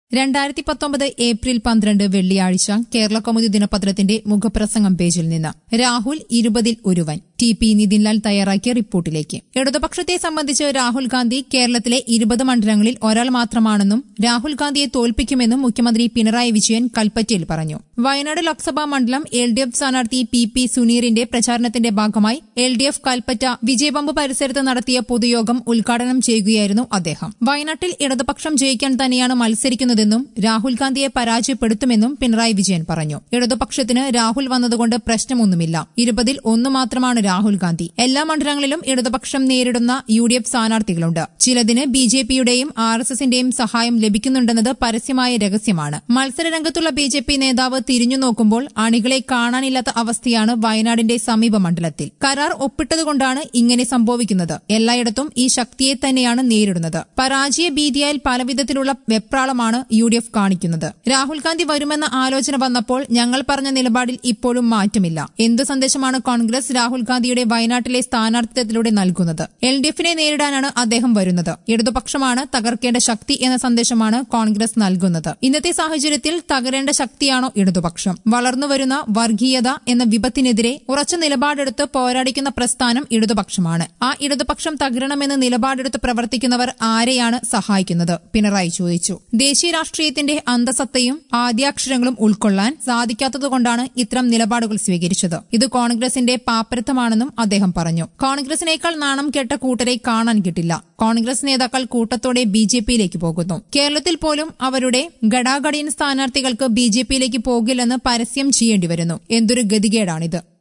രണ്ടായിരത്തി പത്തൊമ്പത് ഏപ്രിൽ പന്ത്രണ്ട് വെള്ളിയാഴ്ച കേരള കൗമുദി ദിനപത്രത്തിന്റെ മുഖപ്രസംഗം പേജിൽ നിന്ന് രാഹുൽ ഇരുപതിൽ ഒരുവൻ ടി പി നിതിൻലാൽ തയ്യാറാക്കിയ റിപ്പോർട്ടിലേക്ക് ഇടതുപക്ഷത്തെ സംബന്ധിച്ച് രാഹുൽ ഗാന്ധി കേരളത്തിലെ ഇരുപത് മണ്ഡലങ്ങളിൽ ഒരാൾ മാത്രമാണെന്നും രാഹുൽ ഗാന്ധിയെ തോൽപ്പിക്കുമെന്നും മുഖ്യമന്ത്രി പിണറായി വിജയൻ കൽപ്പറ്റയിൽ പറഞ്ഞു വയനാട് ലോക്സഭാ മണ്ഡലം എൽ ഡി എഫ് സ്ഥാനാർത്ഥി പി പി സുനീറിന്റെ പ്രചാരണത്തിന്റെ ഭാഗമായി എൽ ഡി എഫ് കൽപ്പറ്റ വിജയപമ്പ് പരിസരത്ത് നടത്തിയ പൊതുയോഗം ഉദ്ഘാടനം ചെയ്യുകയായിരുന്നു അദ്ദേഹം വയനാട്ടിൽ ഇടതുപക്ഷം ജയിക്കാൻ തന്നെയാണ് മത്സരിക്കുന്നതെന്നും രാഹുൽ ഗാന്ധിയെ പരാജയപ്പെടുത്തുമെന്നും പിണറായി വിജയൻ പറഞ്ഞു ഇടതുപക്ഷത്തിന് രാഹുൽ വന്നതുകൊണ്ട് പ്രശ്നമൊന്നുമില്ല ഇരുപതിൽ ഒന്ന് മാത്രമാണ് രാഹുൽ ഗാന്ധി എല്ലാ മണ്ഡലങ്ങളിലും ഇടതുപക്ഷം നേരിടുന്ന യു ഡി എഫ് സ്ഥാനാർത്ഥികളുണ്ട് ചിലതിന് ബി ജെ പിയുടെയും ആർ എസ് എസിന്റെയും സഹായം ലഭിക്കുന്നുണ്ടെന്നത് പരസ്യമായ രഹസ്യമാണ് മത്സരരംഗത്തുള്ള ബി ജെ പി നേതാവ് തിരിഞ്ഞു നോക്കുമ്പോൾ അണികളെ കാണാനില്ലാത്ത അവസ്ഥയാണ് വയനാടിന്റെ സമീപ മണ്ഡലത്തിൽ കരാർ ഒപ്പിട്ടതുകൊണ്ടാണ് ഇങ്ങനെ സംഭവിക്കുന്നത് എല്ലായിടത്തും ഈ ശക്തിയെ തന്നെയാണ് നേരിടുന്നത് പരാജയ ഭീതിയാൽ പലവിധത്തിലുള്ള വെപ്രാളമാണ് യു ഡി എഫ് കാണിക്കുന്നത് രാഹുൽ ഗാന്ധി വരുമെന്ന ആലോചന വന്നപ്പോൾ ഞങ്ങൾ പറഞ്ഞ നിലപാടിൽ ഇപ്പോഴും മാറ്റമില്ല എന്തു സന്ദേശമാണ് കോൺഗ്രസ് രാഹുൽ ഗാന്ധിയുടെ വയനാട്ടിലെ സ്ഥാനാർത്ഥിത്വത്തിലൂടെ നൽകുന്നത് എൽ ഡി എഫിനെ നേരിടാനാണ് അദ്ദേഹം വരുന്നത് ഇടതുപക്ഷമാണ് തകർക്കേണ്ട ശക്തി എന്ന സന്ദേശമാണ് കോൺഗ്രസ് നൽകുന്നത് ഇന്നത്തെ സാഹചര്യത്തിൽ തകരേണ്ട ശക്തിയാണോ ഇടതുപക്ഷം വളർന്നുവരുന്ന വർഗീയത എന്ന വിപത്തിനെതിരെ ഉറച്ച നിലപാടെടുത്ത് പോരാടിക്കുന്ന പ്രസ്ഥാനം ഇടതുപക്ഷമാണ് ആ ഇടതുപക്ഷം തകരണമെന്ന് നിലപാടെടുത്ത് പ്രവർത്തിക്കുന്നവർ ആരെയാണ് സഹായിക്കുന്നത് പിണറായി ചോദിച്ചു ദേശീയ രാഷ്ട്രീയത്തിന്റെ അന്തസത്തയും ആദ്യാക്ഷരങ്ങളും ഉൾക്കൊള്ളാൻ സാധിക്കാത്തതുകൊണ്ടാണ് ഇത്തരം നിലപാടുകൾ സ്വീകരിച്ചത് ഇത് കോൺഗ്രസിന്റെ പാപ്പരത്വമാണെന്നും അദ്ദേഹം പറഞ്ഞു കോൺഗ്രസിനേക്കാൾ നാണം കെട്ട കൂട്ടരെ കാണാൻ കിട്ടില്ല കോൺഗ്രസ് നേതാക്കൾ കൂട്ടത്തോടെ ബി ജെ പിയിലേക്ക് പോകുന്നു കേരളത്തിൽ പോലും അവരുടെ ഘടാഘടിയൻ സ്ഥാനാർത്ഥികൾക്ക് ബി ജെ പിയിലേക്ക് പോകില്ലെന്ന് പരസ്യം ചെയ്യേണ്ടി വരുന്നു എന്തൊരു ഗതികേടാണിത്